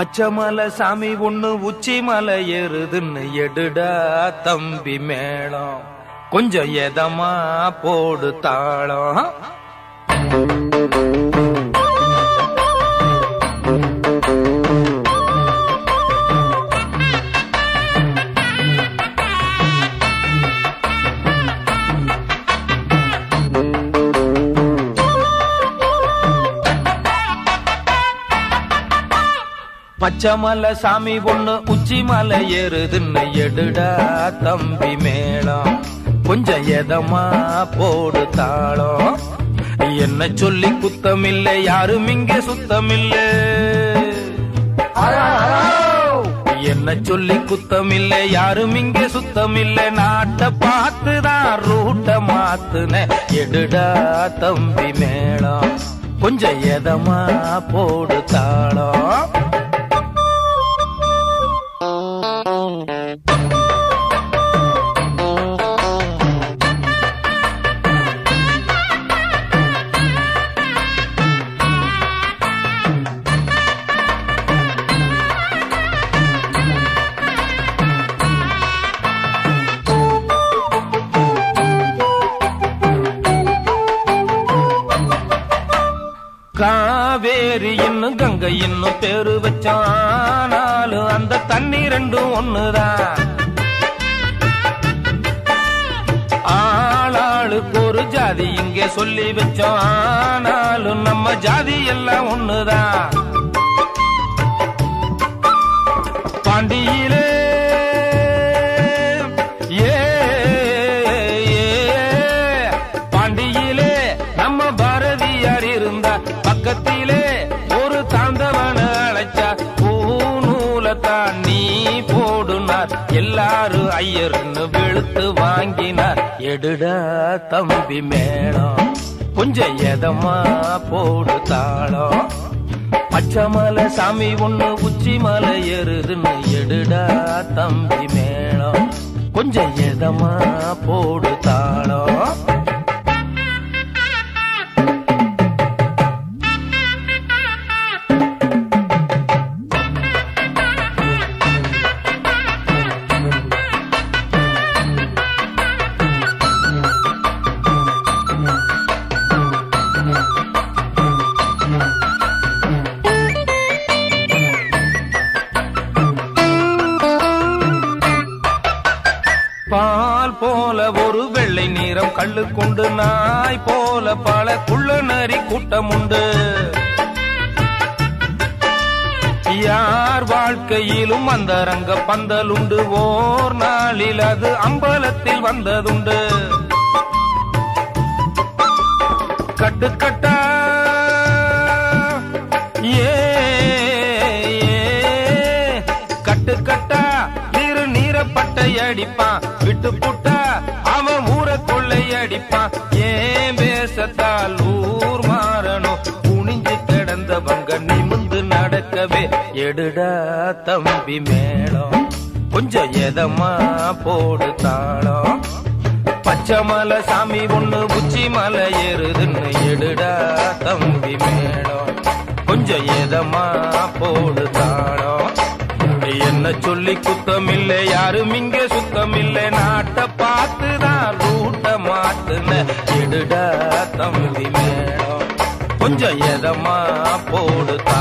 பச்சை மலை சாமி ஒண்ணு உச்சி மலை ஏறுதுன்னு எடுடா தம்பி மேளம் கொஞ்சம் எதமா போடு தாளம் பச்சை மலை சாமி ஒண்ணு உச்சி மலை ஏறுதுன்னு எடுடா தம்பி மேளம் கொஞ்சம் எதமா போடு தாளம் என்ன சொல்லி குத்தமில்லை யாரும் இங்கே சுத்தமில்லை என்ன சொல்லி குத்தமில்லை யாரும் இங்கே சுத்தமில்லை நாட்டை பார்த்துதான் ரூட்ட மாத்துன எடுடா தம்பி மேளம் கொஞ்சம் எதமா போடு தாளம் காவேரி இன்னும் கங்கை இன்னும் பேரு வச்சானாலும் அந்த தண்ணி ரெண்டும் ஒண்ணுதான் ஆளாளுக்கு ஒரு ஜாதி இங்கே சொல்லி வச்சோம் ஆனாலும் நம்ம ஜாதி எல்லாம் ஒண்ணுதான் பாண்டியிலே ஏ ஏ, பாண்டியிலே நம்ம பாரதியார் இருந்தா பக்கத்திலே ஒரு தாந்தவன அழைச்சா பூநூலத்தான் நீ போடுனார் எல்லாரும் ஐயர்னு வெளுத்து வாங்கினார் எடுடா தம்பி மேளம் கொஞ்சம் எதமா போடு தாளம் பச்சை மலை சாமி ஒண்ணு உச்சி மலை ஏறுதுன்னு எடுடா தம்பி மேளம் கொஞ்சம் எதமா போடு தாளம் பால் போல ஒரு வெள்ளை நிறம் கள்ளு கொண்டு நாய் போல பல குள்ள நரி கூட்டம் உண்டு யார் வாழ்க்கையிலும் அந்த ரங்க பந்தல் உண்டு ஓர் நாளில் அது அம்பலத்தில் வந்ததுண்டு கட்டுக்கட்டா ஏ ஏ, கட்டுக்கட்டா நீரு நீரப்பட்டை அடிப்பான் விட்டு புட்டா அவன் ஊர கொள்ளை அடிப்பான் ஏன் பேசத்தால் ஊர் மாறணும் குனிஞ்சு கிடந்தவங்க நிமிந்து நடக்கவே எடுடா தம்பி மேளம் கொஞ்சம் எதமா போடு தாளம் பச்சை மலை சாமி ஒண்ணு உச்சி மலை ஏறுதுன்னு எடுடா தம்பி மேளம் கொஞ்சம் எதமா போடு தாளம் என்ன சொல்லி குத்தமில்லை யாரும் இங்க சுத்தமில்லை நாட்டை பார்த்துதான் ரூட்ட மாத்துன எடுடா தம்பி மேளம் கொஞ்சம் எதமா போடு